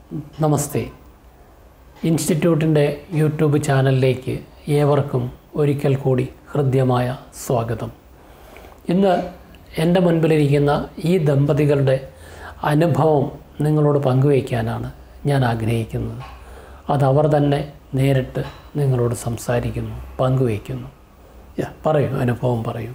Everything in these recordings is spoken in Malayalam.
നമസ്തേ ഇൻസ്റ്റിറ്റ്യൂട്ടിൻ്റെ യൂട്യൂബ് ചാനലിലേക്ക് ഏവർക്കും ഒരിക്കൽ കൂടി ഹൃദ്യമായ സ്വാഗതം ഇന്ന് എൻ്റെ മുൻപിലിരിക്കുന്ന ഈ ദമ്പതികളുടെ അനുഭവം നിങ്ങളോട് പങ്കുവയ്ക്കാനാണ് ഞാൻ ആഗ്രഹിക്കുന്നത് അതവർ തന്നെ നേരിട്ട് നിങ്ങളോട് സംസാരിക്കുന്നു പങ്കുവയ്ക്കുന്നു യാ, പറയൂ അനുഭവം പറയൂ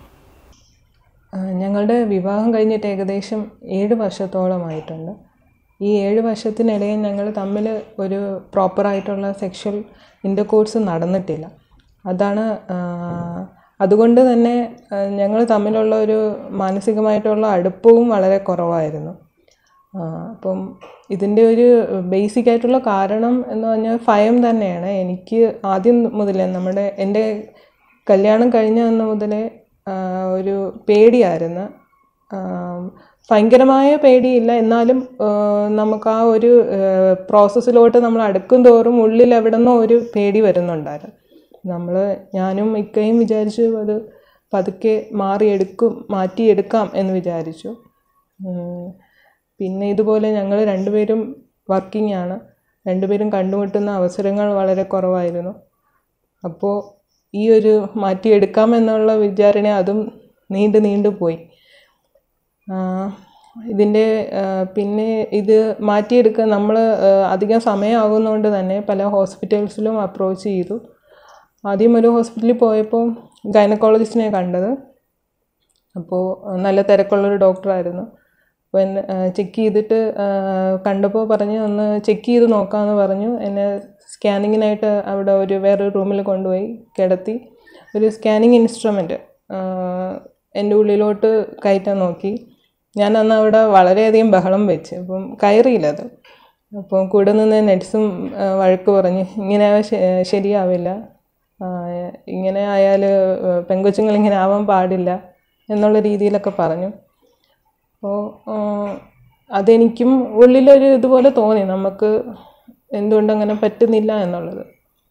ആ, ഞങ്ങളുടെ വിവാഹം കഴിഞ്ഞിട്ട് ഏകദേശം ഏഴ് വർഷത്തോളമായിട്ടുണ്ട് ഈ ഏഴ് വർഷത്തിനിടയിൽ ഞങ്ങൾ തമ്മിൽ ഒരു പ്രോപ്പറായിട്ടുള്ള സെക്ഷൽ ഇൻ്റർകോഴ്സ് നടന്നിട്ടില്ല അതാണ് ആ, അതുകൊണ്ട് തന്നെ ഞങ്ങൾ തമ്മിലുള്ള ഒരു മാനസികമായിട്ടുള്ള അടുപ്പവും വളരെ കുറവായിരുന്നു ആ, അപ്പം ഇതിൻ്റെ ഒരു ബേസിക് ആയിട്ടുള്ള കാരണം എന്ന് പറഞ്ഞാൽ ഭയം തന്നെയാണ് എനിക്ക് ആദ്യം മുതലേ നമ്മുടെ എൻ്റെ കല്യാണം കഴിഞ്ഞ അന്ന് മുതലേ ആ, ഒരു പേടിയായിരുന്നു ആ, ഭയങ്കരമായ പേടിയില്ല എന്നാലും ആ, നമുക്ക് ആ ഒരു പ്രോസസ്സിലോട്ട് നമ്മൾ അടുക്കും തോറും ഉള്ളിൽ എവിടെ നിന്നോ ഒരു പേടി വരുന്നുണ്ടായിരുന്നു നമ്മൾ ഞാനും ഇക്കയും വിചാരിച്ചു അത് പതുക്കെ മാറിയെടുക്കും മാറ്റിയെടുക്കാം എന്ന് വിചാരിച്ചു ഉം. പിന്നെ ഇതുപോലെ ഞങ്ങൾ രണ്ടുപേരും വർക്കിംഗ് ആണ് രണ്ടുപേരും കണ്ടുമുട്ടുന്ന അവസരങ്ങൾ വളരെ കുറവായിരുന്നു അപ്പോൾ ഈ ഒരു മാറ്റിയെടുക്കാമെന്നുള്ള വിചാരണ അതും നീണ്ടു നീണ്ടു പോയി ആ, ഇതിൻ്റെ ആ, പിന്നെ ഇത് മാറ്റിയെടുക്കാൻ നമ്മൾ അധികം സമയമാകുന്നതുകൊണ്ട് തന്നെ പല ഹോസ്പിറ്റൽസിലും അപ്രോച്ച് ചെയ്തു ആദ്യം ഒരു ഹോസ്പിറ്റലിൽ പോയപ്പോൾ ഗൈനക്കോളജിസ്റ്റിനെ കണ്ടത് അപ്പോൾ നല്ല തിരക്കുള്ളൊരു ഡോക്ടറായിരുന്നു അപ്പോൾ എന്നെ ചെക്ക് ചെയ്തിട്ട് ആ, കണ്ടപ്പോൾ പറഞ്ഞു ഒന്ന് ചെക്ക് ചെയ്ത് നോക്കാമെന്ന് പറഞ്ഞു എന്നെ സ്കാനിങ്ങിനായിട്ട് അവിടെ ഒരു വേറൊരു റൂമിൽ കൊണ്ടുപോയി കിടത്തി ഒരു സ്കാനിങ് ഇൻസ്ട്രുമെൻറ്റ് എൻ്റെ ഉള്ളിലോട്ട് കയറ്റാൻ നോക്കി ഞാൻ അന്ന് അവിടെ വളരെയധികം ബഹളം വെച്ച് അപ്പം കയറിയില്ല അത് അപ്പം കൂടെ നിന്ന് നെറ്റ്സും വഴക്ക് പറഞ്ഞ് ഇങ്ങനെ ശ- ശരിയാവില്ല ആ, ഇങ്ങനെ ആയാൽ പെങ്കൊച്ചുങ്ങൾ ഇങ്ങനെ ആവാൻ പാടില്ല എന്നുള്ള രീതിയിലൊക്കെ പറഞ്ഞു അപ്പോൾ അതെനിക്കും ഉള്ളിലൊരു ഇതുപോലെ തോന്നി നമുക്ക് എന്തുകൊണ്ട് അങ്ങനെ പറ്റുന്നില്ല എന്നുള്ളത്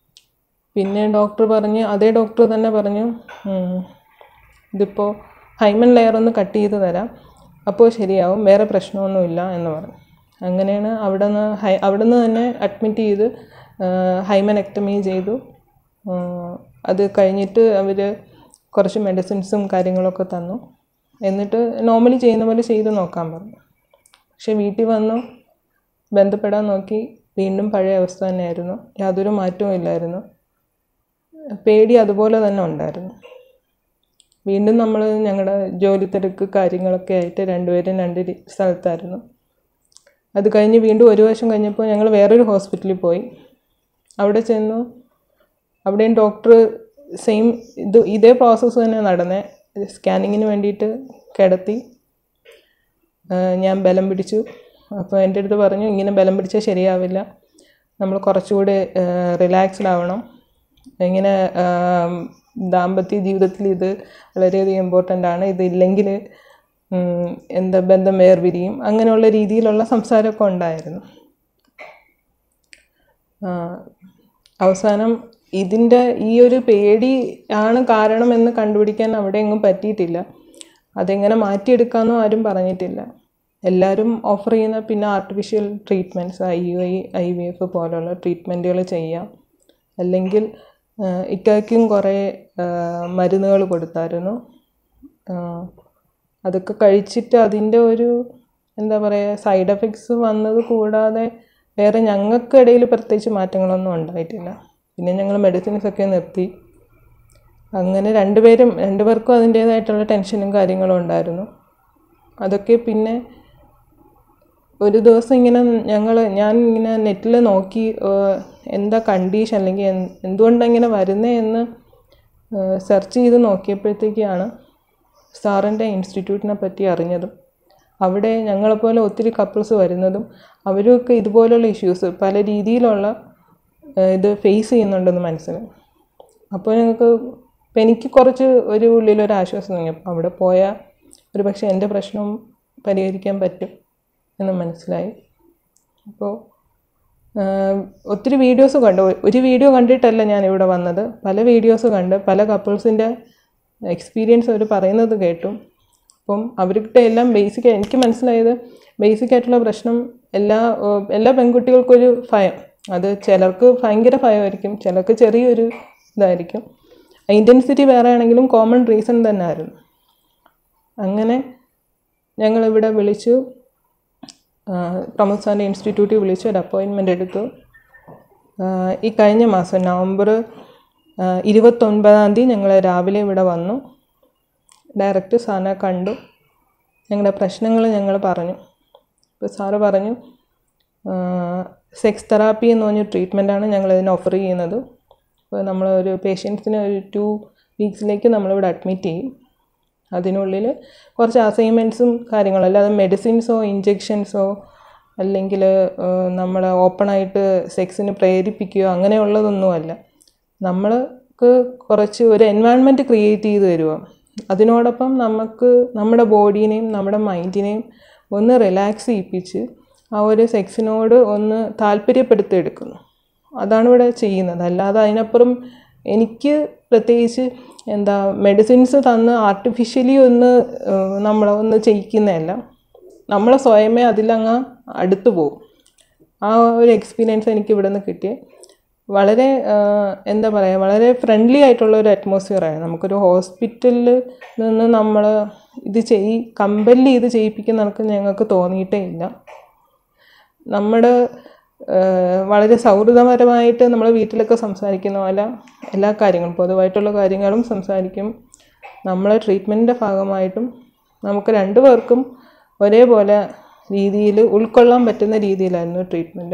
പിന്നെ ഡോക്ടർ പറഞ്ഞ് അതേ ഡോക്ടർ തന്നെ പറഞ്ഞു ഉം, ഇതിപ്പോൾ ഹൈമൻ ലെയർ ഒന്ന് കട്ട് ചെയ്ത് തരാം അപ്പോൾ ശരിയാവും വേറെ പ്രശ്നമൊന്നുമില്ല എന്ന് പറഞ്ഞു അങ്ങനെയാണ് അവിടെ നിന്ന് ഹൈ അവിടെ നിന്ന് തന്നെ അഡ്മിറ്റ് ചെയ്ത് ഹൈമൻ എക്ടമി ചെയ്തു ആ, അത് കഴിഞ്ഞിട്ട് അവർ കുറച്ച് മെഡിസിൻസും കാര്യങ്ങളൊക്കെ തന്നു എന്നിട്ട് നോർമലി ചെയ്യുന്ന പോലെ ചെയ്ത് നോക്കാൻ പറഞ്ഞു പക്ഷെ വീട്ടിൽ വന്നു ബന്ധപ്പെടാൻ നോക്കി വീണ്ടും പഴയ അവസ്ഥ തന്നെയായിരുന്നു യാതൊരു മാറ്റവും ഇല്ലായിരുന്നു പേടി അതുപോലെ തന്നെ ഉണ്ടായിരുന്നു വീണ്ടും നമ്മൾ ഞങ്ങളുടെ ജോലി തിരക്ക് കാര്യങ്ങളൊക്കെ ആയിട്ട് രണ്ടുപേരും രണ്ട് രി- സ്ഥലത്തായിരുന്നു അത് കഴിഞ്ഞ് വീണ്ടും ഒരു വർഷം കഴിഞ്ഞപ്പോൾ ഞങ്ങൾ വേറൊരു ഹോസ്പിറ്റലിൽ പോയി അവിടെ ചെന്നു അവിടെയും ഡോക്ടർ സെയിം ഇത് ഇതേ പ്രോസസ്സ് തന്നെ നടന്നേ സ്കാനിങ്ങിന് വേണ്ടിയിട്ട് കിടത്തി ആ, ഞാൻ ബലം പിടിച്ചു അപ്പോൾ എൻ്റെ അടുത്ത് പറഞ്ഞു ഇങ്ങനെ ബലം പിടിച്ചാൽ ശരിയാവില്ല നമ്മൾ കുറച്ചുകൂടി റിലാക്സ്ഡ് ആവണം ഇങ്ങനെ ആ, ദാമ്പത്യ ജീവിതത്തിൽ ഇത് വളരെയധികം ഇമ്പോർട്ടൻ്റ് ആണ് ഇതില്ലെങ്കിൽ ഉം, എന്താ ബന്ധം വേർപിരിയും അങ്ങനെയുള്ള രീതിയിലുള്ള സംസാരമൊക്കെ ഉണ്ടായിരുന്നു ആ, അവസാനം ഇതിൻ്റെ ഈ ഒരു പേടി ആണ് കാരണമെന്ന് കണ്ടുപിടിക്കാൻ അവിടെ എങ്ങും പറ്റിയിട്ടില്ല അതെങ്ങനെ മാറ്റിയെടുക്കാമെന്നും ആരും പറഞ്ഞിട്ടില്ല എല്ലാവരും ഓഫർ ചെയ്യുന്ന പിന്നെ artificial treatments I U I I V F പോലുള്ള ട്രീറ്റ്മെൻറ്റുകൾ ചെയ്യാം അല്ലെങ്കിൽ ആ, ഇക്കയ്ക്കും കുറേ മരുന്നുകൾ കൊടുത്തായിരുന്നു ആ, അതൊക്കെ കഴിച്ചിട്ട് അതിൻ്റെ ഒരു എന്താ പറയുക സൈഡ് എഫക്ട്സ് വന്നത് കൂടാതെ വേറെ ഞങ്ങൾക്കിടയിൽ പ്രത്യേകിച്ച് മാറ്റങ്ങളൊന്നും ഉണ്ടായിട്ടില്ല പിന്നെ ഞങ്ങൾ മെഡിസിൻസ് ഒക്കെ നിർത്തി അങ്ങനെ രണ്ടുപേരും രണ്ടുപേർക്കും അതിൻ്റേതായിട്ടുള്ള ടെൻഷനും കാര്യങ്ങളും ഉണ്ടായിരുന്നു അതൊക്കെ പിന്നെ ഒരു ദിവസം ഇങ്ങനെ ഞങ്ങൾ ഞാൻ ഇങ്ങനെ നെറ്റിൽ നോക്കി ഏഹ്, എന്താ കണ്ടീഷൻ അല്ലെങ്കിൽ എന്ത് എന്തുകൊണ്ടാണ് ഇങ്ങനെ വരുന്നത് എന്ന് സെർച്ച് ചെയ്ത് നോക്കിയപ്പോഴത്തേക്കാണ് സാറിൻ്റെ ഇൻസ്റ്റിറ്റ്യൂട്ടിനെ പറ്റി അറിഞ്ഞതും അവിടെ ഞങ്ങളെപ്പോലെ ഒത്തിരി കപ്പിൾസ് വരുന്നതും അവരൊക്കെ ഇതുപോലുള്ള ഇഷ്യൂസ് പല രീതിയിലുള്ള ഏഹ്, ഇത് ഫേസ് ചെയ്യുന്നുണ്ടെന്ന് മനസ്സിലായി അപ്പോൾ ഞങ്ങൾക്ക് ഇപ്പം എനിക്ക് കുറച്ച് ഒരു ഉള്ളിലൊരു ആശ്വാസം തോന്നി അപ്പോൾ അവിടെ പോയാൽ ഒരു പക്ഷേ എൻ്റെ പ്രശ്നം പരിഹരിക്കാൻ പറ്റും എന്ന് മനസ്സിലായി അപ്പോൾ ഒത്തിരി വീഡിയോസ് കണ്ടു ഒരു വീഡിയോ കണ്ടിട്ടല്ല ഞാൻ ഇവിടെ വന്നത് പല വീഡിയോസ് കണ്ട് പല കപ്പിൾസിൻ്റെ എക്സ്പീരിയൻസ് അവർ പറയുന്നത് കേട്ടു അപ്പോൾ അപ്പം അവരുടെ എല്ലാം ബേസിക് എനിക്ക് മനസ്സിലായത് ബേസിക് ആയിട്ടുള്ള പ്രശ്നം എല്ലാ ഏഹ്, എല്ലാ പെൺകുട്ടികൾക്കും ഒരു ഭയം അത് ചിലർക്ക് ഭയങ്കര ഭയമായിരിക്കും ചിലർക്ക് ചെറിയൊരു ഇതായിരിക്കും ഇൻറ്റൻസിറ്റി വേറെ ആണെങ്കിലും കോമൺ റീസൺ തന്നെ ആയിരുന്നു അങ്ങനെ ഞങ്ങളിവിടെ വിളിച്ചു പ്രമോദ് സാറിൻ്റെ ഇൻസ്റ്റിറ്റ്യൂട്ടിൽ വിളിച്ചു ഒരു അപ്പോയിൻമെൻ്റ് എടുത്തു ആ, ഈ കഴിഞ്ഞ മാസം നവംബർ ആ, ഇരുപത്തൊൻപതാം തീയതി ഞങ്ങൾ രാവിലെ ഇവിടെ വന്നു ഡയറക്റ്റ് സാറിനെ കണ്ടു ഞങ്ങളുടെ പ്രശ്നങ്ങൾ ഞങ്ങൾ പറഞ്ഞു അപ്പോൾ സാറ് പറഞ്ഞു സെക്സ് തെറാപ്പി എന്ന് പറഞ്ഞ ട്രീറ്റ്മെൻറ്റാണ് ഞങ്ങൾ ഇതിന് ഓഫർ ചെയ്യുന്നത് അപ്പോൾ നമ്മൾ ഒരു പേഷ്യൻസിന് ഒരു ടു വീക്സിലേക്ക് നമ്മളിവിടെ അഡ്മിറ്റ് ചെയ്യും അതിനുള്ളിൽ കുറച്ച് അസൈൻമെൻറ്റ്സും കാര്യങ്ങളും അല്ലാതെ മെഡിസിൻസോ ഇഞ്ചെക്ഷൻസോ അല്ലെങ്കിൽ നമ്മൾ ഓപ്പണായിട്ട് സെക്സിന് പ്രേരിപ്പിക്കുകയോ അങ്ങനെയുള്ളതൊന്നുമല്ല നമ്മൾക്ക് കുറച്ച് ഒരു എൻവയൺമെൻറ്റ് ക്രിയേറ്റ് ചെയ്ത് തരുക അതിനോടൊപ്പം നമുക്ക് നമ്മുടെ ബോഡീനെയും നമ്മുടെ മൈൻഡിനെയും ഒന്ന് റിലാക്സ് ചെയ്യിപ്പിച്ച് ആ ഒരു സെക്സിനോട് ഒന്ന് താല്പര്യപ്പെടുത്തിയെടുക്കുന്നു അതാണ് ഇവിടെ ചെയ്യുന്നത് അല്ലാതെ അതിനപ്പുറം എനിക്ക് പ്രത്യേകിച്ച് എന്താ മെഡിസിൻസ് തന്ന് ആർട്ടിഫിഷ്യലി ഒന്ന് ഏഹ്, നമ്മളെ ഒന്ന് ചെയ്യിക്കുന്നതല്ല നമ്മൾ സ്വയമേ അതിലങ്ങ് അടുത്ത് പോകും ആ ഒരു എക്സ്പീരിയൻസ് എനിക്ക് ഇവിടെ നിന്ന് കിട്ടിയ വളരെ ആഹ്, എന്താ പറയുക വളരെ ഫ്രണ്ട്ലി ആയിട്ടുള്ള ഒരു അറ്റ്മോസ്ഫിയറാണ് നമുക്കൊരു ഹോസ്പിറ്റലിൽ നിന്ന് നമ്മൾ ഇത് ചെയ് കമ്പല്ലി ചെയ്ത് ചെയ്യിപ്പിക്കുന്നവർക്ക് ഞങ്ങൾക്ക് തോന്നിയിട്ടേ ഇല്ല നമ്മുടെ ഏഹ്, വളരെ സൗഹൃദപരമായിട്ട് നമ്മൾ വീട്ടിലൊക്കെ സംസാരിക്കുന്ന പോലെ എല്ലാ കാര്യങ്ങളും പൊതുവായിട്ടുള്ള കാര്യങ്ങളും സംസാരിക്കും നമ്മളെ ട്രീറ്റ്മെൻറ്റിൻ്റെ ഭാഗമായിട്ടും നമുക്ക് രണ്ടു പേർക്കും ഒരേപോലെ രീതിയിൽ ഉൾക്കൊള്ളാൻ പറ്റുന്ന രീതിയിലായിരുന്നു ട്രീറ്റ്മെൻറ്റ്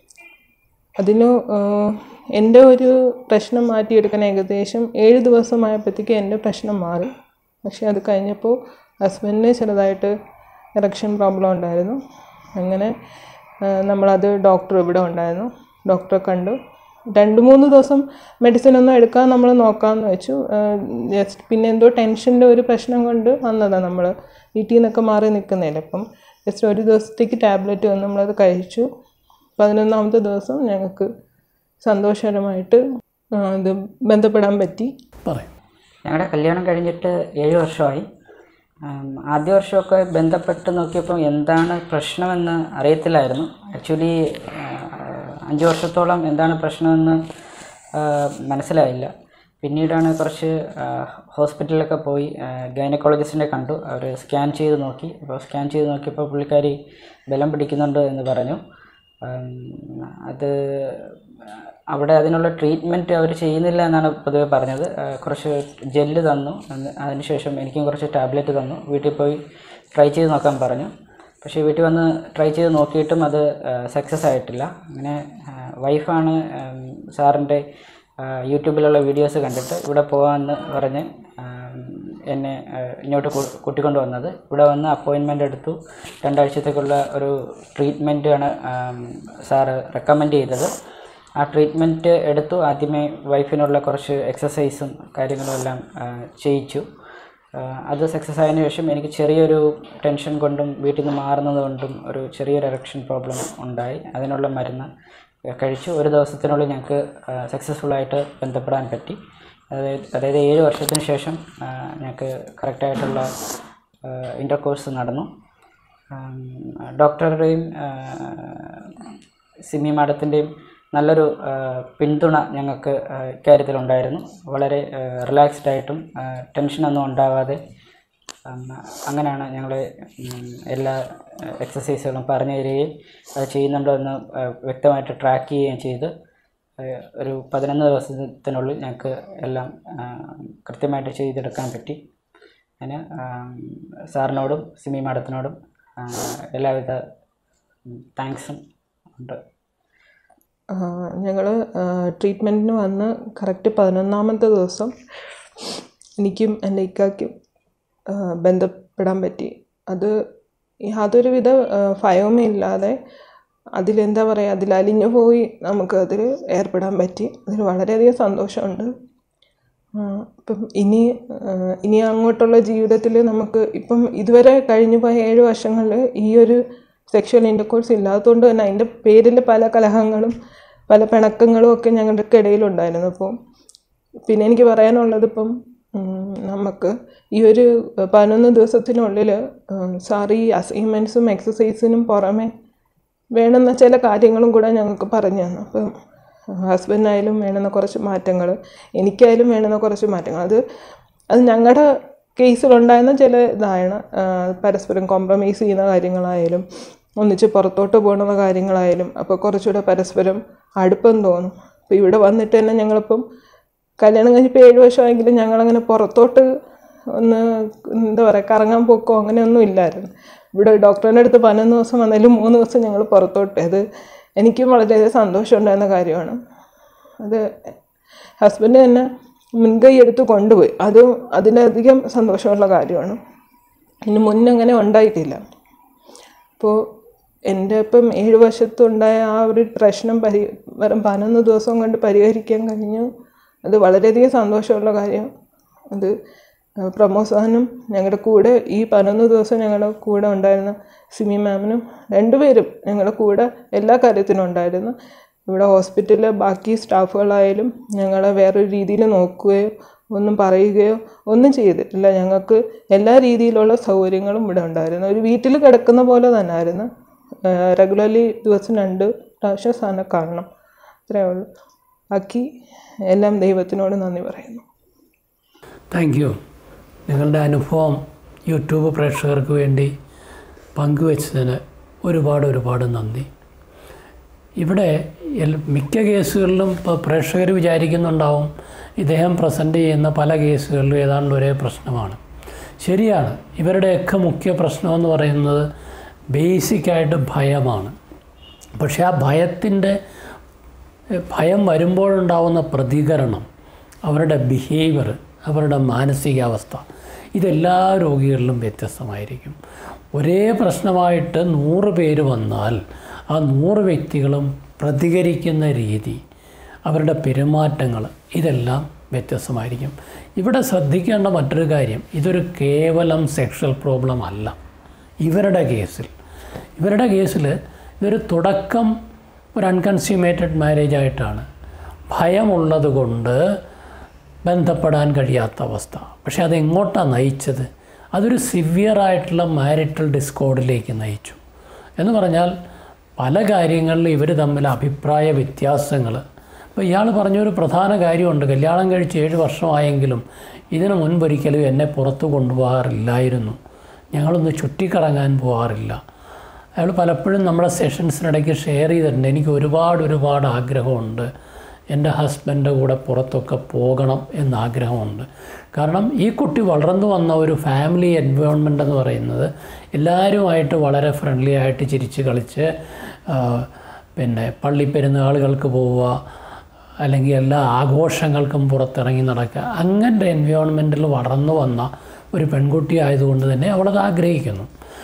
അതിന് ഏഹ്, എൻ്റെ ഒരു പ്രശ്നം മാറ്റിയെടുക്കാൻ ഏകദേശം ഏഴ് ദിവസമായപ്പോഴത്തേക്ക് എൻ്റെ പ്രശ്നം മാറി പക്ഷേ അത് കഴിഞ്ഞപ്പോൾ ഹസ്ബൻഡിന് ചെറുതായിട്ട് ഇറക്ഷൻ പ്രോബ്ലം ഉണ്ടായിരുന്നു അങ്ങനെ ഏഹ്, നമ്മളത് ഡോക്ടർ ഇവിടെ ഉണ്ടായിരുന്നു ഡോക്ടറെ കണ്ടു രണ്ട് മൂന്ന് ദിവസം മെഡിസിൻ ഒന്നും എടുക്കാൻ നമ്മൾ നോക്കാമെന്ന് വെച്ചു ജസ്റ്റ് പിന്നെ എന്തോ ടെൻഷൻ്റെ ഒരു പ്രശ്നം കൊണ്ട് വന്നതാണ് നമ്മൾ വീട്ടിൽ നിന്നൊക്കെ മാറി നിൽക്കുന്നില്ല അപ്പം ജസ്റ്റ് ഒരു ദിവസത്തേക്ക് ടാബ്ലറ്റ് വന്ന് നമ്മളത് കഴിച്ചു പതിനൊന്നാമത്തെ ദിവസം ഞങ്ങൾക്ക് സന്തോഷകരമായിട്ട് ആ, ഇത് ബന്ധപ്പെടാൻ പറ്റി പറയും ഞങ്ങളുടെ കല്യാണം കഴിഞ്ഞിട്ട് ഏഴ് വർഷമായി ആം, ആദ്യ വർഷമൊക്കെ ബന്ധപ്പെട്ട് നോക്കിയപ്പോൾ എന്താണ് പ്രശ്നമെന്ന് അറിയത്തില്ലായിരുന്നു ആക്ച്വലി അഞ്ച് വർഷത്തോളം എന്താണ് പ്രശ്നമെന്ന് ആ, മനസ്സിലായില്ല പിന്നീടാണ് കുറച്ച് ആ, ഹോസ്പിറ്റലിലൊക്കെ പോയി ഗൈനക്കോളജിസ്റ്റിനെ കണ്ടു അവർ സ്കാൻ ചെയ്ത് നോക്കി അപ്പോൾ സ്കാൻ ചെയ്ത് നോക്കിയപ്പോൾ പുള്ളിക്കാരി ബലം പിടിക്കുന്നുണ്ട് എന്ന് പറഞ്ഞു ആം, അത് അവിടെ അതിനുള്ള ട്രീറ്റ്മെൻറ്റ് അവർ ചെയ്യുന്നില്ല എന്നാണ് പൊതുവെ പറഞ്ഞത് ആ, കുറച്ച് ജെല്ല് തന്നു അന്ന് അതിനുശേഷം എനിക്കും കുറച്ച് ടാബ്ലറ്റ് തന്നു വീട്ടിൽ പോയി ട്രൈ ചെയ്ത് നോക്കാൻ പറഞ്ഞു പക്ഷേ വീട്ടിൽ വന്ന് ട്രൈ ചെയ്ത് നോക്കിയിട്ടും അത് സക്സസ് ആയിട്ടില്ല അങ്ങനെ വൈഫാണ് സാറിൻ്റെ യൂട്യൂബിലുള്ള വീഡിയോസ് കണ്ടിട്ട് ഇവിടെ പോകാമെന്ന് പറഞ്ഞ് ആം, എന്നെ ആ, ഇങ്ങോട്ട് കൂ- കൂട്ടിക്കൊണ്ട് വന്നത് ഇവിടെ വന്ന് അപ്പോയിൻമെൻ്റ് എടുത്തു രണ്ടാഴ്ചത്തേക്കുള്ള ഒരു ട്രീറ്റ്മെൻറ്റ് ആണ് ആം, സാറ് റെക്കമെൻഡ് ചെയ്തത് ആ ട്രീറ്റ്മെൻറ്റ് എടുത്തു ആദ്യമേ വൈഫിനുള്ള കുറച്ച് എക്സസൈസും കാര്യങ്ങളും എല്ലാം ആ, ചെയ്യിച്ചു ആ, അത് സക്സസ് ആയതിനു ശേഷം എനിക്ക് ചെറിയൊരു ടെൻഷൻ കൊണ്ടും വീട്ടിൽ നിന്ന് മാറുന്നത് കൊണ്ടും ഒരു ചെറിയൊരു എറക്ഷൻ പ്രോബ്ലം ഉണ്ടായി അതിനുള്ള മരുന്ന് കഴിച്ചു ഒരു ദിവസത്തിനുള്ളിൽ ഞങ്ങൾക്ക് സക്സസ്ഫുള്ളായിട്ട് ബന്ധപ്പെടാൻ പറ്റി അതായത് അതായത് ഏഴ് വർഷത്തിന് ശേഷം ആ, ഞങ്ങൾക്ക് കറക്റ്റായിട്ടുള്ള ഇൻ്റർകോഴ്സ് നടന്നു ആം, ഡോക്ടറുടെയും ആ, സിമി മാഡത്തിൻ്റെയും നല്ലൊരു ആ, പിന്തുണ ഞങ്ങൾക്ക് ആ, ഇക്കാര്യത്തിലുണ്ടായിരുന്നു വളരെ റിലാക്സ്ഡ് ആയിട്ടും ആ, ടെൻഷനൊന്നും ഉണ്ടാവാതെ ആം, അങ്ങനെയാണ് ഞങ്ങൾ എല്ലാ എക്സസൈസുകളും പറഞ്ഞു തരികയും അത് ചെയ്യുന്നുണ്ടോ എന്ന് ആ, വ്യക്തമായിട്ട് ട്രാക്ക് ചെയ്യുകയും ചെയ്ത് ആ, ഒരു പതിനൊന്ന് ദിവസത്തിനുള്ളിൽ ഞങ്ങൾക്ക് എല്ലാം ആ, കൃത്യമായിട്ട് ചെയ്തെടുക്കാൻ പറ്റി അതിന് ആം, സാറിനോടും സിമി മാഡത്തിനോടും ആ, എല്ലാവിധ താങ്ക്സും ഉണ്ട് ഞങ്ങൾ ട്രീറ്റ്മെൻറ്റിന് വന്ന് കറക്റ്റ് പതിനൊന്നാമത്തെ ദിവസം എനിക്കും എൻ്റെ ഇക്കാക്കും ആ, ബന്ധപ്പെടാൻ പറ്റി അത് യാതൊരുവിധ ആ, ഭയവും ഇല്ലാതെ അതിലെന്താ പറയുക അതിൽ അലിഞ്ഞു പോയി നമുക്ക് അതിൽ ഏർപ്പെടാൻ പറ്റി അതിൽ വളരെയധികം സന്തോഷമുണ്ട് ആ, ഇപ്പം ഇനി ആ, ഇനി അങ്ങോട്ടുള്ള ജീവിതത്തിൽ നമുക്ക് ഇപ്പം ഇതുവരെ കഴിഞ്ഞു പോയ ഏഴ് വർഷങ്ങളിൽ ഈ ഒരു സെക്ഷൽ ഇൻ്റർകോഴ്സ് ഇല്ലാത്തതുകൊണ്ട് തന്നെ അതിൻ്റെ പേരിൽ പല കലഹങ്ങളും പല പിണക്കങ്ങളും ഒക്കെ ഞങ്ങളുടെ ഇടയിലുണ്ടായിരുന്നു അപ്പോൾ പിന്നെ എനിക്ക് പറയാനുള്ളത് ഇപ്പം ഉം, നമുക്ക് ഈ ഒരു പതിനൊന്ന് ദിവസത്തിനുള്ളിൽ സാർ ഈ അസൈൻമെൻറ്റ്സും എക്സസൈസിനും പുറമെ വേണ്ടുന്ന ചില കാര്യങ്ങളും കൂടെ ഞങ്ങൾക്ക് പറഞ്ഞു തന്നു അപ്പം ഹസ്ബൻഡിനായാലും വേണ്ടുന്ന കുറച്ച് മാറ്റങ്ങൾ എനിക്കായാലും വേണ്ടുന്ന കുറച്ച് മാറ്റങ്ങൾ അത് അത് ഞങ്ങളുടെ കേസിലുണ്ടായിരുന്ന ചില ഇതാണ് ആ, പരസ്പരം കോംപ്രമൈസ് ചെയ്യുന്ന കാര്യങ്ങളായാലും ഒന്നിച്ച് പുറത്തോട്ട് പോകുന്ന കാര്യങ്ങളായാലും അപ്പോൾ കുറച്ചുകൂടെ പരസ്പരം അടുപ്പം തോന്നും അപ്പോൾ ഇവിടെ വന്നിട്ട് തന്നെ ഞങ്ങളിപ്പം കല്യാണം കഴിഞ്ഞിപ്പോൾ ഏഴ് വർഷമായെങ്കിലും ഞങ്ങളങ്ങനെ പുറത്തോട്ട് ഒന്ന് എന്താ പറയുക കറങ്ങാൻ പോക്കോ അങ്ങനെയൊന്നും ഇല്ലായിരുന്നു ഇവിടെ ഡോക്ടറിൻ്റെ അടുത്ത് പതിനൊന്ന് ദിവസം വന്നാലും മൂന്ന് ദിവസം ഞങ്ങൾ പുറത്തോട്ട് അത് എനിക്കും വളരെയധികം സന്തോഷമുണ്ടായിരുന്ന കാര്യമാണ് അത് ഹസ്ബൻഡ് തന്നെ മുൻകൈ എടുത്ത് കൊണ്ടുപോയി അതും അതിലധികം സന്തോഷമുള്ള കാര്യമാണ് ഇനി മുന്നേ അങ്ങനെ ഉണ്ടായിട്ടില്ല അപ്പോൾ എൻ്റെ ഇപ്പം ഏഴ് വർഷത്തുണ്ടായ ആ ഒരു പ്രശ്നം പരി വെറും പതിനൊന്ന് ദിവസം കൊണ്ട് പരിഹരിക്കാൻ കഴിഞ്ഞു അത് വളരെയധികം സന്തോഷമുള്ള കാര്യം അത് ആ, പ്രമോദ് സാറിനും ഞങ്ങളുടെ കൂടെ ഈ പതിനൊന്ന് ദിവസം ഞങ്ങളുടെ കൂടെ ഉണ്ടായിരുന്ന സിമി മാമിനും രണ്ടുപേരും ഞങ്ങളുടെ കൂടെ എല്ലാ കാര്യത്തിനും ഉണ്ടായിരുന്നു ഇവിടെ ഹോസ്പിറ്റലിലെ ബാക്കി സ്റ്റാഫുകളായാലും ഞങ്ങളെ വേറൊരു രീതിയിൽ നോക്കുകയോ ഒന്നും പറയുകയോ ഒന്നും ചെയ്തിട്ടില്ല ഞങ്ങൾക്ക് എല്ലാ രീതിയിലുള്ള സൗകര്യങ്ങളും ഇവിടെ ഉണ്ടായിരുന്നു ഒരു വീട്ടിൽ കിടക്കുന്ന പോലെ തന്നെ ആയിരുന്നു റെഗുലർലി ദിവസം രണ്ട് പ്രാവശ്യം സാറിനെ കാണണം അത്രയേ ഉള്ളൂ ബാക്കി എല്ലാം ദൈവത്തിനോട് നന്ദി പറയുന്നു താങ്ക് യു നിങ്ങളുടെ അനുഭവം യൂട്യൂബ് പ്രേക്ഷകർക്ക് വേണ്ടി പങ്കുവച്ചതിന് ഒരുപാട് ഒരുപാട് നന്ദി ഇവിടെ എൽ- മിക്ക കേസുകളിലും ഇപ്പോൾ പ്രേക്ഷകർ വിചാരിക്കുന്നുണ്ടാവും ഇദ്ദേഹം പ്രസൻറ്റ് ചെയ്യുന്ന പല കേസുകളിലും ഏതാണ്ട് ഒരേ പ്രശ്നമാണ് ശരിയാണ് ഇവരുടെയൊക്കെ മുഖ്യ പ്രശ്നമെന്ന് പറയുന്നത് ബേസിക്കായിട്ട് ഭയമാണ് പക്ഷേ ആ ഭയത്തിൻ്റെ ഭയം വരുമ്പോഴുണ്ടാവുന്ന പ്രതികരണം അവരുടെ ബിഹേവിയർ അവരുടെ മാനസികാവസ്ഥ ഇതെല്ലാ രോഗികളിലും വ്യത്യസ്തമായിരിക്കും ഒരേ പ്രശ്നമായിട്ട് നൂറ് പേര് വന്നാൽ ആ നൂറ് വ്യക്തികളും പ്രതികരിക്കുന്ന രീതി അവരുടെ പെരുമാറ്റങ്ങൾ ഇതെല്ലാം വ്യത്യസ്തമായിരിക്കും ഇവിടെ ശ്രദ്ധിക്കേണ്ട മറ്റൊരു കാര്യം ഇതൊരു കേവലം സെക്ഷൽ പ്രോബ്ലം അല്ല ഇവരുടെ കേസിൽ ഇവരുടെ കേസിൽ ഇതൊരു തുടക്കം ഒരു അൺകൺസ്യൂമേറ്റഡ് മാരേജ് ആയിട്ടാണ് ഭയമുള്ളത് കൊണ്ട് ബന്ധപ്പെടാൻ കഴിയാത്ത അവസ്ഥ പക്ഷേ അതെങ്ങോട്ടാണ് നയിച്ചത് അതൊരു സിവിയറായിട്ടുള്ള മാരിറ്റൽ ഡിസ്കോഡിലേക്ക് നയിച്ചു എന്ന് പറഞ്ഞാൽ പല കാര്യങ്ങളിലും ഇവർ തമ്മിൽ അഭിപ്രായ വ്യത്യാസങ്ങൾ ഇപ്പോൾ ഇയാൾ പറഞ്ഞൊരു പ്രധാന കാര്യമുണ്ട് കല്യാണം കഴിച്ച് ഏഴ് വർഷമായെങ്കിലും ഇതിനു മുൻപൊരിക്കലും എന്നെ പുറത്തു കൊണ്ടുപോകാറില്ലായിരുന്നു ഞങ്ങളൊന്ന് ചുറ്റിക്കറങ്ങാൻ പോകാറില്ല അയാൾ പലപ്പോഴും നമ്മുടെ സെഷൻസിനിടയ്ക്ക് ഷെയർ ചെയ്തിട്ടുണ്ട് എനിക്ക് ഒരുപാട് ഒരുപാട് ആഗ്രഹമുണ്ട് എൻ്റെ ഹസ്ബൻഡ് കൂടെ പുറത്തൊക്കെ പോകണം എന്ന ആഗ്രഹമുണ്ട് കാരണം ഈ കുട്ടി വളർന്നു വന്ന ഒരു ഫാമിലി എൻവയോൺമെൻ്റ് എന്ന് പറയുന്നത് എല്ലാവരുമായിട്ട് വളരെ ഫ്രണ്ട്ലി ആയിട്ട് ചിരിച്ച് കളിച്ച് ആ, പിന്നെ പള്ളിപ്പെരുന്നാളുകൾക്ക് പോവുക അല്ലെങ്കിൽ എല്ലാ ആഘോഷങ്ങൾക്കും പുറത്തിറങ്ങി നടക്കുക അങ്ങനത്തെ എൻവയോൺമെൻറ്റിൽ വളർന്നു വന്ന ഒരു പെൺകുട്ടി ആയതുകൊണ്ട് തന്നെ അവളത് ആഗ്രഹിക്കുന്നു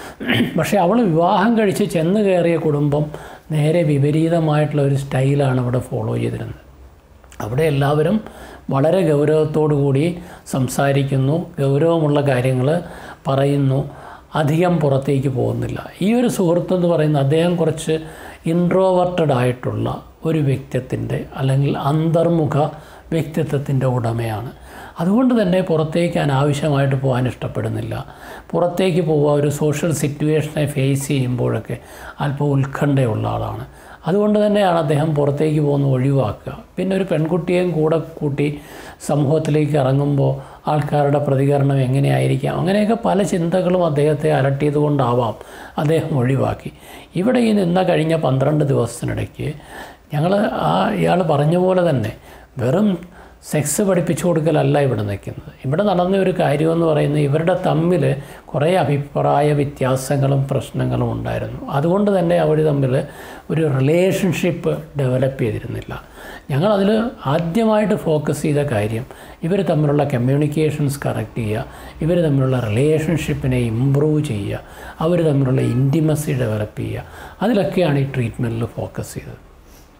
പക്ഷേ അവൾ വിവാഹം കഴിച്ച് ചെന്ന് കയറിയ കുടുംബം നേരെ വിപരീതമായിട്ടുള്ള ഒരു സ്റ്റൈലാണ് അവിടെ ഫോളോ ചെയ്തിരുന്നത് അവിടെ എല്ലാവരും വളരെ ഗൗരവത്തോടു കൂടി സംസാരിക്കുന്നു ഗൗരവമുള്ള കാര്യങ്ങൾ പറയുന്നു അധികം പുറത്തേക്ക് പോകുന്നില്ല ഈ ഒരു സുഹൃത്തെന്ന് പറയുന്ന അദ്ദേഹം കുറച്ച് ഇൻട്രോവർട്ടഡ് ആയിട്ടുള്ള ഒരു വ്യക്തിത്വത്തിൻ്റെ അല്ലെങ്കിൽ അന്തർമുഖ വ്യക്തിത്വത്തിൻ്റെ ഉടമയാണ് അതുകൊണ്ട് തന്നെ പുറത്തേക്ക് അനാവശ്യമായിട്ട് പോകാൻ ഇഷ്ടപ്പെടുന്നില്ല പുറത്തേക്ക് പോവുക ഒരു സോഷ്യൽ സിറ്റുവേഷനെ ഫേസ് ചെയ്യുമ്പോഴൊക്കെ അല്പം ഉത്കണ്ഠയുള്ള ആളാണ് അതുകൊണ്ട് തന്നെയാണ് അദ്ദേഹം പുറത്തേക്ക് പോകുന്ന ഒഴിവാക്കുക പിന്നെ ഒരു പെൺകുട്ടിയെയും കൂടെ കൂട്ടി സമൂഹത്തിലേക്ക് ഇറങ്ങുമ്പോൾ ആൾക്കാരുടെ പ്രതികരണം എങ്ങനെയായിരിക്കാം അങ്ങനെയൊക്കെ പല ചിന്തകളും അദ്ദേഹത്തെ അലട്ടിയത് കൊണ്ടാവാം അദ്ദേഹം ഒഴിവാക്കി ഇവിടെ ഈ നിന്ന കഴിഞ്ഞ പന്ത്രണ്ട് ദിവസത്തിനിടയ്ക്ക് ഞങ്ങൾ ആ ഇയാൾ പറഞ്ഞ പോലെ തന്നെ വെറും സെക്സ് പഠിപ്പിച്ചു കൊടുക്കലല്ല ഇവിടെ നിൽക്കുന്നത് ഇവിടെ നടന്ന ഒരു കാര്യമെന്ന് പറയുന്നത് ഇവരുടെ തമ്മിൽ കുറേ അഭിപ്രായ വ്യത്യാസങ്ങളും പ്രശ്നങ്ങളും ഉണ്ടായിരുന്നു അതുകൊണ്ട് തന്നെ അവർ തമ്മിൽ ഒരു റിലേഷൻഷിപ്പ് ഡെവലപ്പ് ചെയ്തിരുന്നില്ല ഞങ്ങളതിൽ ആദ്യമായിട്ട് ഫോക്കസ് ചെയ്ത കാര്യം ഇവർ തമ്മിലുള്ള കമ്മ്യൂണിക്കേഷൻസ് കറക്റ്റ് ചെയ്യുക ഇവർ തമ്മിലുള്ള റിലേഷൻഷിപ്പിനെ ഇമ്പ്രൂവ് ചെയ്യുക അവർ തമ്മിലുള്ള ഇൻറ്റിമസി ഡെവലപ്പ് ചെയ്യുക അതിലൊക്കെയാണ് ഈ ട്രീറ്റ്മെൻറ്റിൽ ഫോക്കസ് ചെയ്തത്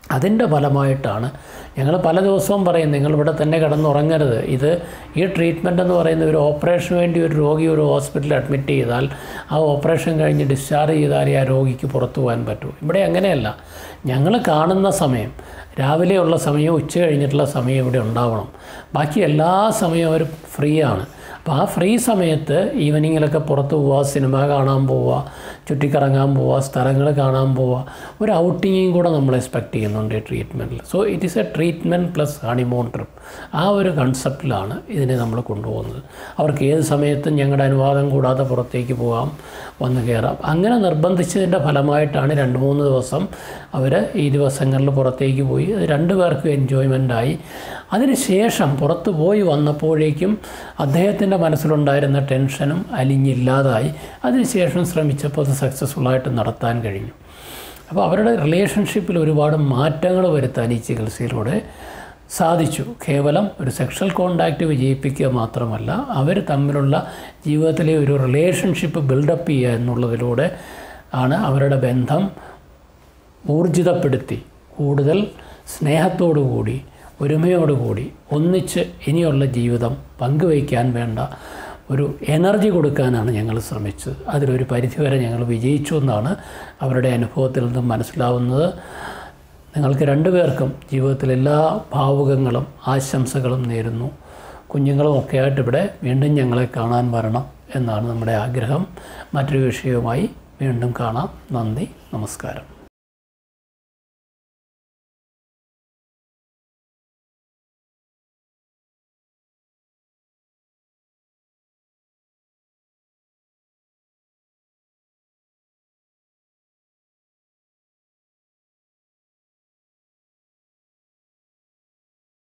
അതിൻ്റെ ഫലമായിട്ടാണ് ഞങ്ങൾ പല ദിവസവും പറയും നിങ്ങളിവിടെ തന്നെ കിടന്നുറങ്ങരുത് ഇത് ഈ ട്രീറ്റ്മെൻ്റ് എന്ന് പറയുന്ന ഒരു ഓപ്പറേഷന് വേണ്ടി ഒരു രോഗി ഒരു ഹോസ്പിറ്റലിൽ അഡ്മിറ്റ് ചെയ്താൽ ആ ഓപ്പറേഷൻ കഴിഞ്ഞ് ഡിസ്ചാർജ് ചെയ്താലേ ആ രോഗിക്ക് പുറത്തു പോകാൻ പറ്റൂ ഇവിടെ അങ്ങനെയല്ല ഞങ്ങൾ കാണുന്ന സമയം രാവിലെയുള്ള സമയം ഉച്ച കഴിഞ്ഞിട്ടുള്ള സമയം ഇവിടെ ഉണ്ടാവണം ബാക്കി എല്ലാ സമയവും അവർ ഫ്രീ ആണ് അപ്പോൾ ആ ഫ്രീ സമയത്ത് ഈവനിങ്ങിലൊക്കെ പുറത്ത് പോവുക സിനിമ കാണാൻ പോവുക ചുറ്റിക്കറങ്ങാൻ പോവുക സ്ഥലങ്ങൾ കാണാൻ പോവുക ഒരു ഔട്ടിങ്ങും കൂടെ നമ്മൾ എക്സ്പെക്റ്റ് ചെയ്യുന്നുണ്ട് ഈ ട്രീറ്റ്മെൻറ്റിൽ so it is a treatment plus honeymoon trip ആ ഒരു കൺസെപ്റ്റിലാണ് ഇതിനെ നമ്മൾ കൊണ്ടുപോകുന്നത് അവർക്ക് ഏത് സമയത്തും ഞങ്ങളുടെ അനുവാദം കൂടാതെ പുറത്തേക്ക് പോകാം വന്ന് കയറാം അങ്ങനെ നിർബന്ധിച്ചതിൻ്റെ ഫലമായിട്ടാണ് രണ്ട് മൂന്ന് ദിവസം അവർ ഈ ദിവസങ്ങളിൽ പുറത്തേക്ക് പോയി അത് രണ്ടു പേർക്കും എൻജോയ്മെൻ്റായി അതിനുശേഷം പുറത്ത് പോയി വന്നപ്പോഴേക്കും അദ്ദേഹത്തിൻ്റെ മനസ്സിലുണ്ടായിരുന്ന ടെൻഷനും അലിഞ്ഞില്ലാതായി അതിനുശേഷം ശ്രമിച്ചപ്പോൾ അത് സക്സസ്ഫുള്ളായിട്ട് നടത്താൻ കഴിഞ്ഞു അപ്പോൾ അവരുടെ റിലേഷൻഷിപ്പിൽ ഒരുപാട് മാറ്റങ്ങൾ വരുത്താൻ ഈ ചികിത്സയിലൂടെ സാധിച്ചു കേവലം ഒരു സെക്ഷൽ കോണ്ടാക്റ്റ് വിജയിപ്പിക്കുക മാത്രമല്ല അവർ തമ്മിലുള്ള ജീവിതത്തിലെ ഒരു റിലേഷൻഷിപ്പ് ബിൽഡപ്പ് ചെയ്യുക എന്നുള്ളതിലൂടെ ആണ് അവരുടെ ബന്ധം ഊർജിതപ്പെടുത്തി കൂടുതൽ സ്നേഹത്തോടുകൂടി ഒരുമയോടുകൂടി ഒന്നിച്ച് ഇനിയുള്ള ജീവിതം പങ്കുവയ്ക്കാൻ വേണ്ട ഒരു എനർജി കൊടുക്കാനാണ് ഞങ്ങൾ ശ്രമിച്ചത് അതിലൊരു പരിധിവരെ ഞങ്ങൾ വിജയിച്ചു എന്നാണ് അവരുടെ അനുഭവത്തിൽ നിന്നും മനസ്സിലാവുന്നത് നിങ്ങൾക്ക് രണ്ടുപേർക്കും ജീവിതത്തിൽ എല്ലാ ഭാവുകങ്ങളും ആശംസകളും നേരുന്നു കുഞ്ഞുങ്ങളും ഒക്കെ ആയിട്ട് ഇവിടെ വീണ്ടും ഞങ്ങളെ കാണാൻ വരണം എന്നാണ് നമ്മുടെ ആഗ്രഹം മറ്റൊരു വിഷയവുമായി വീണ്ടും കാണാം നന്ദി നമസ്കാരം